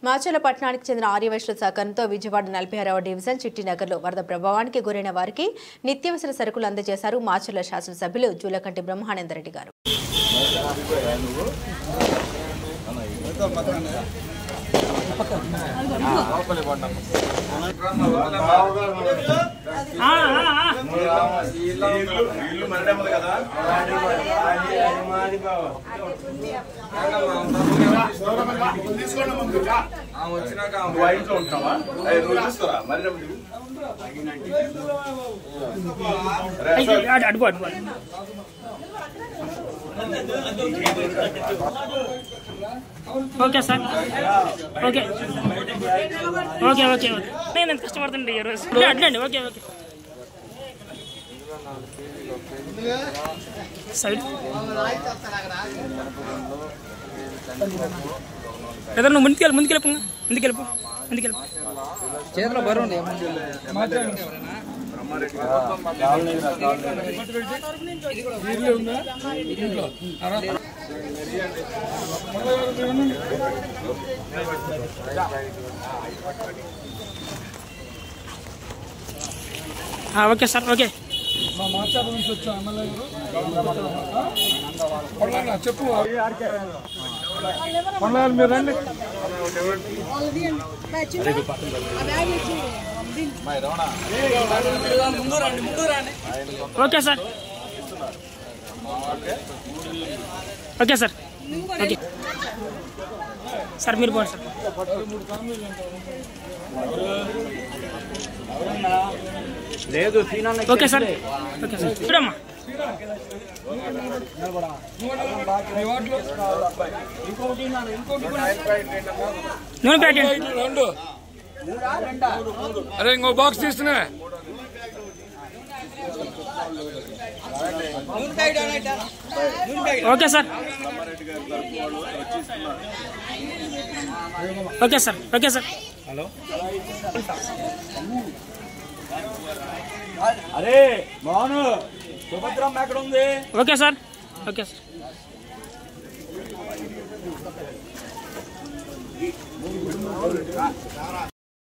మాచల పట్టణానికి చెందిన ఆర్యవైశ్యుల సహకారంతో విజయవాడ నలభై ఆరవ డివిజన్ చిట్టినగర్లో వరద ప్రభావానికి గురైన వారికి నిత్యావసర సరుకులు అందజేశారు మాచర్ల శాసనసభ్యులు జూలకంటి బ్రహ్మానందరెడ్డి గారు ఇల్లు మనడే ఉంది కదా వచ్చినాక నువ్వు ఆ ఇంట్లో ఉంటావా అయ్యి, నువ్వు చూస్తారా మరి అడుగు అడుగు okay sir okay okay okay okay నేను ఎంత కష్టపడుతుండే ఈ రోజు అట్లండి ఓకే ఓకే సైడ్ లేదా నువ్వు ముందుకెళ్ళి ముందుకెళ్ళి ముందుకెళ్ళి ముందుకెళ్ళి చేతిలో బరువు ఉంది ఆ, ఓకే సార్ ఓకే మా మాచారం నుంచి వచ్చా ఎమ్మెల్యే గారు చెప్పు పొలాలు మీరు రండి okay sir okay sir okay sir మీరు పోండి సార్ లేదు ఓకే సార్ ఓకే సార్ చూడమ్మా మీ వాటిలో నూనె ప్యాకెట్ రెండు అరే ఇంకో బాక్స్ తీస్తున్నా okay sir okay sir okay sir అరే మోహను సుభద్రమ్మ ఎక్కడ ఉంది ఓకే సార్ ఓకే సార్